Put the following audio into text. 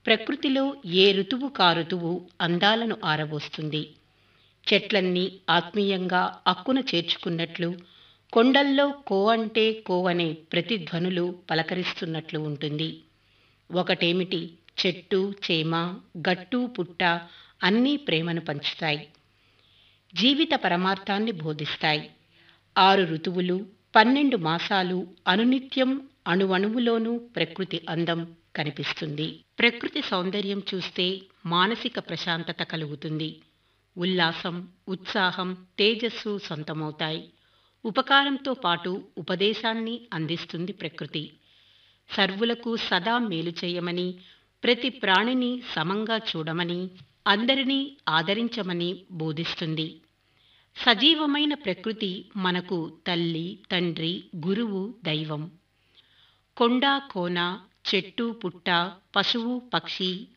ప్రకృతిలో ఏ ఋతువు కా ఋతువు అందాలను ఆరబోస్తుంది చెట్లన్నీ ఆత్మీయంగా అక్కున చేర్చుకున్నట్లు కొండల్లో కో అంటే కో అనే ప్రతిధ్వనులు పలకరిస్తున్నట్లు ఉంటుంది ఒకటేమిటి చెట్టు చేమ గట్టు పుట్ట అన్నీ ప్రేమను పంచుతాయి జీవిత పరమార్థాన్ని బోధిస్తాయి ఆరు ఋతువులు పన్నెండు మాసాలు అనునిత్యం అణువణువులోనూ ప్రకృతి అందం కనిపిస్తుంది ప్రకృతి సౌందర్యం చూస్తే మానసిక ప్రశాంతత కలుగుతుంది ఉల్లాసం ఉత్సాహం తేజస్సు సొంతమవుతాయి ఉపకారంతో పాటు ఉపదేశాన్ని అందిస్తుంది ప్రకృతి సర్వులకు సదా మేలు చేయమని ప్రతి ప్రాణిని సమంగా చూడమని అందరినీ ఆదరించమని బోధిస్తుంది సజీవమైన ప్రకృతి మనకు తల్లి తండ్రి గురువు దైవం కొండ కోన చెట్టు పుట్ట పశువు పక్షి